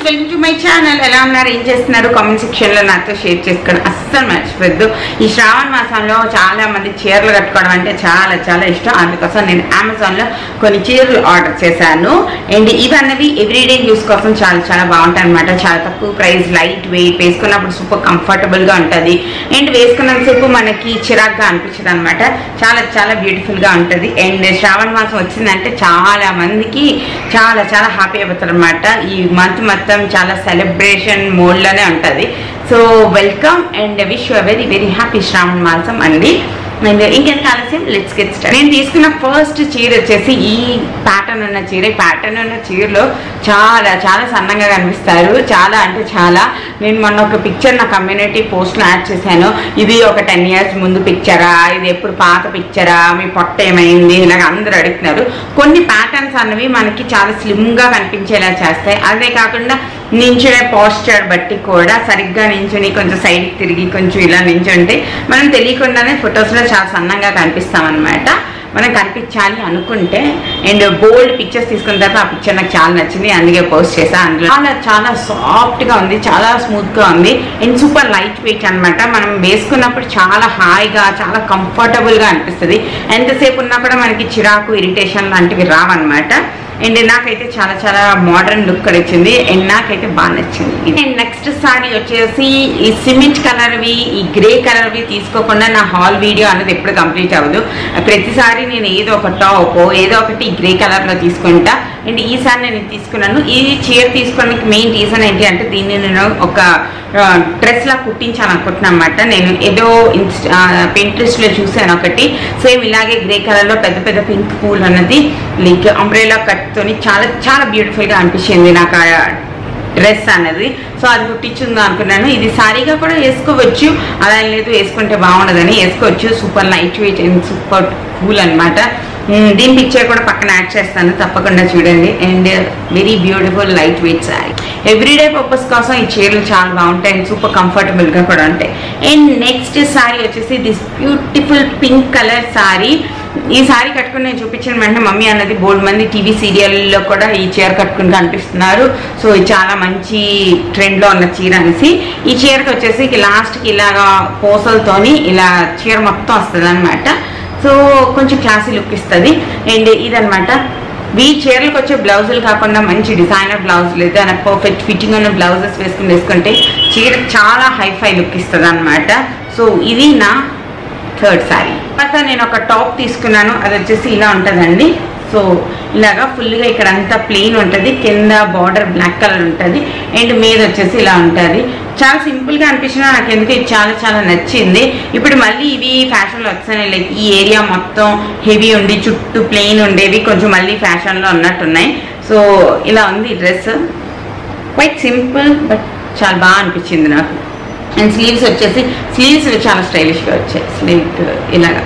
welcome to my channel ఎలా ఉన్నారు ఏం చేస్తున్నారు కామెంట్ సెక్షన్ లో నాతో షేర్ చేసుకోవడం అస్సలు మర్చిపోద్దు ఈ శ్రావణ మాసంలో చాలా మంది చీరలు కట్టుకోవడం అంటే చాలా చాలా ఇష్టం అందుకోసం నేను అమెజాన్ లో కొన్ని చీరలు ఆర్డర్ చేశాను అండ్ ఇవన్నవి ఎవ్రీడే యూస్ కోసం చాలా చాలా బాగుంటాయి అనమాట చాలా తక్కువ ప్రైస్ లైట్ వెయిట్ వేసుకున్నప్పుడు సూపర్ కంఫర్టబుల్ గా ఉంటది అండ్ వేసుకున్నంతసేపు మనకి చిరాగ్గా అనిపించదు అనమాట చాలా చాలా బ్యూటిఫుల్ గా ఉంటది అండ్ శ్రావణ మాసం వచ్చిందంటే చాలా మందికి చాలా చాలా హ్యాపీ అయిపోతారు అనమాట ఈ మంత్ మొత్తం చాలా సెలబ్రేషన్ మోడ్ లోనే ఉంటది so welcome and wish you very very happy Shravana మాసం అండి అండ్ ఇంకెంత ఆలస్యం లెట్స్ గెట్ స్టార్ట్ నేను తీసుకున్న ఫస్ట్ చీర వచ్చేసి ఈ ప్యాటర్న్ ఉన్న చీర ఈ ప్యాటర్న్ ఉన్న చీరలో చాలా చాలా సన్నంగా కనిపిస్తారు చాలా అంటే చాలా నేను మొన్న ఒక పిక్చర్ నా కమ్యూనిటీ పోస్ట్లో యాడ్ చేశాను ఇది ఒక టెన్ ఇయర్స్ ముందు పిక్చరా ఇది ఎప్పుడు పాత పిక్చరా మీ పొట్ట ఏమైంది ఇలాగ అందరూ అడుగుతున్నారు కొన్ని ప్యాటర్న్స్ అన్నవి మనకి చాలా స్లిమ్గా కనిపించేలా చేస్తాయి అదే కాకుండా నించునే పోస్చర్ బట్టి కూడా సరిగ్గా నించుని కొంచెం సైడ్కి తిరిగి కొంచెం ఇలా నించుంటే మనం తెలియకుండానే ఫొటోస్లో చాలా సన్నంగా కనిపిస్తాం అనమాట మనం కనిపించాలి అనుకుంటే అండ్ బోల్డ్ పిక్చర్స్ తీసుకున్న తర్వాత ఆ పిక్చర్ నాకు చాలా నచ్చింది అందుకే పోస్ట్ చేసా అందులో చాలా చాలా సాఫ్ట్గా ఉంది చాలా స్మూత్గా ఉంది అండ్ సూపర్ లైట్ వెయిట్ అనమాట మనం వేసుకున్నప్పుడు చాలా హాయిగా చాలా కంఫర్టబుల్గా అనిపిస్తుంది ఎంతసేపు ఉన్నా కూడా మనకి చిరాకు ఇరిటేషన్ లాంటివి రావన్నమాట అండ్ నాకైతే చాలా చాలా మోడర్న్ లుక్ కూడా ఇచ్చింది అండ్ నాకైతే బాగా నచ్చింది అండ్ నెక్స్ట్ సారీ వచ్చేసి ఈ సిమెంట్ కలర్వి ఈ గ్రే కలర్వి తీసుకోకుండా నా హాల్ వీడియో అనేది ఎప్పుడు కంప్లీట్ అవ్వదు ప్రతిసారి నేను ఏదో ఒక టాప్ ఏదో ఒకటి గ్రే కలర్లో తీసుకుంటా అండ్ ఈసారి నేను ఇది తీసుకున్నాను ఈ చీర తీసుకోవడానికి మెయిన్ రీజన్ ఏంటి అంటే దీన్ని నేను ఒక డ్రెస్ లా కుట్టించాలనుకుంటున్నాను అనమాట నేను ఏదో పింట్రెస్ట్ లో చూసాను ఒకటి సేమ్ ఇలాగే గ్రే కలర్ లో పెద్ద పెద్ద పింక్ పూల్ అన్నది లైక్ అంబ్రేలా కట్ తోని చాలా చాలా బ్యూటిఫుల్ గా అనిపించింది నాకు ఆ డ్రెస్ అన్నది సో అది కుట్టించుందా అనుకున్నాను ఇది సారీగా కూడా వేసుకోవచ్చు అలా ఏం లేదు వేసుకుంటే బాగుండదని వేసుకోవచ్చు super light weight and super cool అనమాట దీని పిక్చర్ కూడా పక్కన యాడ్ చేస్తాను తప్పకుండా చూడండి and very beautiful light weight sari everyday purpose కోసం ఈ చీరలు చాలా బాగుంటాయి అండ్ సూపర్ కంఫర్టబుల్గా కూడా ఉంటాయి అండ్ నెక్స్ట్ శారీ వచ్చేసి this beautiful pink colour sari ఈ శారీ కట్టుకుని నేను చూపించిన వెంటనే మమ్మీ అన్నది బోల్డ్ మంది టీవీ సీరియల్లో కూడా ఈ చీర కట్టుకుని కనిపిస్తున్నారు సో ఇది చాలా మంచి ట్రెండ్లో ఉన్న చీర అనేసి ఈ చీరకి వచ్చేసి లాస్ట్కి ఇలాగా పూసలతోని ఇలా చీర మొత్తం వస్తుంది అనమాట సో కొంచెం క్లాసీ లుక్ ఇస్తుంది అండ్ ఇదనమాట వీ చీరలకు వచ్చే బ్లౌజులు కాకుండా మంచి డిజైనర్ బ్లౌజులు అయితే నాకు పర్ఫెక్ట్ ఫిట్టింగ్ ఉన్న బ్లౌజెస్ వేసుకుని వేసుకుంటే చీర చాలా హైఫై లుక్ ఇస్తుంది అనమాట సో ఇది నా థర్డ్ శారీ తర్వాత నేను ఒక టాప్ తీసుకున్నాను అది వచ్చేసి ఇలా ఉంటుందండి సో ఇలాగా ఫుల్గా ఇక్కడ అంతా ప్లెయిన్ ఉంటుంది కింద బార్డర్ బ్లాక్ కలర్ ఉంటుంది అండ్ మీద వచ్చేసి ఇలా ఉంటుంది చాలా సింపుల్గా అనిపించిన నాకు ఎందుకు ఇది చాలా చాలా నచ్చింది ఇప్పుడు మళ్ళీ ఇవి ఫ్యాషన్లో వచ్చాయి లైక్ ఈ ఏరియా మొత్తం హెవీ ఉండి చుట్టూ ప్లెయిన్ ఉండేవి కొంచెం మళ్ళీ ఫ్యాషన్లో ఉన్నట్టున్నాయి సో ఇలా ఉంది ఈ డ్రెస్ క్వైట్ సింపుల్ బట్ చాలా బాగా అనిపించింది నాకు అండ్ స్లీవ్స్ వచ్చేసి స్లీవ్స్ చాలా స్టైలిష్గా వచ్చాయి స్లీవ్ ఇలాగా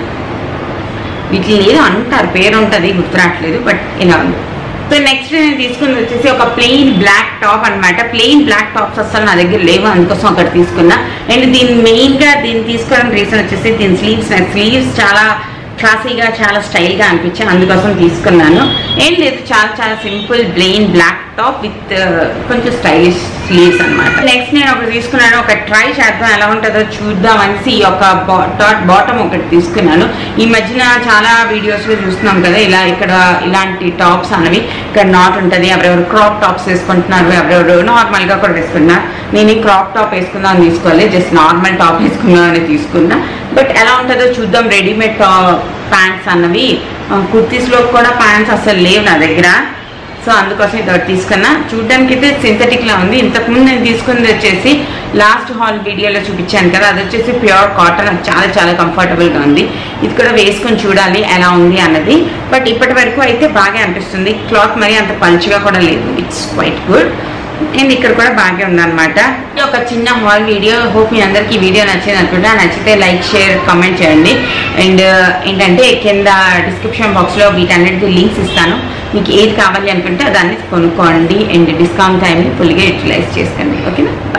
వీటిని ఏదో అంటారు పేరు ఉంటుంది గుర్తురావట్లేదు బట్ ఇలా ఉంది సో నెక్స్ట్ నేను తీసుకున్నది వచ్చేసి ఒక ప్లెయిన్ బ్లాక్ టాప్ అనమాట ప్లెయిన్ బ్లాక్ టాప్స్ అసలు నా దగ్గర లేవు అందుకోసం ఒకటి తీసుకున్నా అండ్ దీని మెయిన్గా దీన్ని తీసుకోవడం రీజన్ వచ్చేసి దీని స్లీవ్స్ స్లీవ్స్ చాలా క్లాసీగా చాలా స్టైల్గా అనిపించాయి అందుకోసం తీసుకున్నాను ఏం లేదు చాలా చాలా simple plain black top with కొంచెం స్టైలిష్ స్లీవ్స్ అనమాట నెక్స్ట్ నేను ఒకటి తీసుకున్నాను ఒక ట్రై చేద్దాం ఎలా ఉంటుందో చూద్దాం అనేసి ఈ ఒక టాట్ బాటమ్ ఒకటి తీసుకున్నాను ఈ మధ్యన చాలా వీడియోస్లో చూస్తున్నాం కదా ఇలా ఇక్కడ ఇలాంటి టాప్స్ అనేవి ఇక్కడ నాట్ ఉంటుంది ఎవరెవరు క్రాప్ టాప్స్ వేసుకుంటున్నారు ఎవరెవరు నార్మల్గా కూడా వేసుకుంటున్నారు నేను ఈ క్రాప్ టాప్ వేసుకుందాం అని తీసుకోవాలి జస్ట్ నార్మల్ టాప్ వేసుకుందాం అని తీసుకున్నా బట్ ఎలా ఉంటుందో చూద్దాం రెడీమేడ్ ప్యాంట్స్ అన్నవి కుర్తీస్లో కూడా ప్యాంట్స్ అసలు లేవు నా దగ్గర సో అందుకోసం ఇది ఒకటి తీసుకున్నా చూడడానికి అయితే సింథటిక్ లా ఉంది ఇంతకుముందు నేను తీసుకున్నది వచ్చేసి లాస్ట్ హాల్ వీడియోలో చూపించాను కదా అది వచ్చేసి ప్యూర్ కాటన్ అది చాలా చాలా కంఫర్టబుల్గా ఉంది ఇది కూడా వేసుకొని చూడాలి ఎలా ఉంది అన్నది బట్ ఇప్పటి వరకు అయితే బాగా అనిపిస్తుంది క్లాత్ మరీ అంత పంచిగా కూడా లేదు ఇట్స్ క్వైట్ గుడ్ అండ్ ఇక్కడ కూడా బాగా ఉందన్నమాట ఇది ఒక చిన్న హాల్ వీడియో హోప్ మీ అందరికి ఈ వీడియో నచ్చింది అనుకుంటా నచ్చితే లైక్ షేర్ కామెంట్ చేయండి అండ్ ఏంటంటే కింద డిస్క్రిప్షన్ బాక్స్లో వీటన్నిటికీ లింక్స్ ఇస్తాను మీకు ఏది కావాలి అనుకుంటే దాన్ని కొనుక్కోండి అండ్ డిస్కౌంట్ టైంని ఫుల్గా యూటిలైజ్ చేసుకోండి ఓకేనా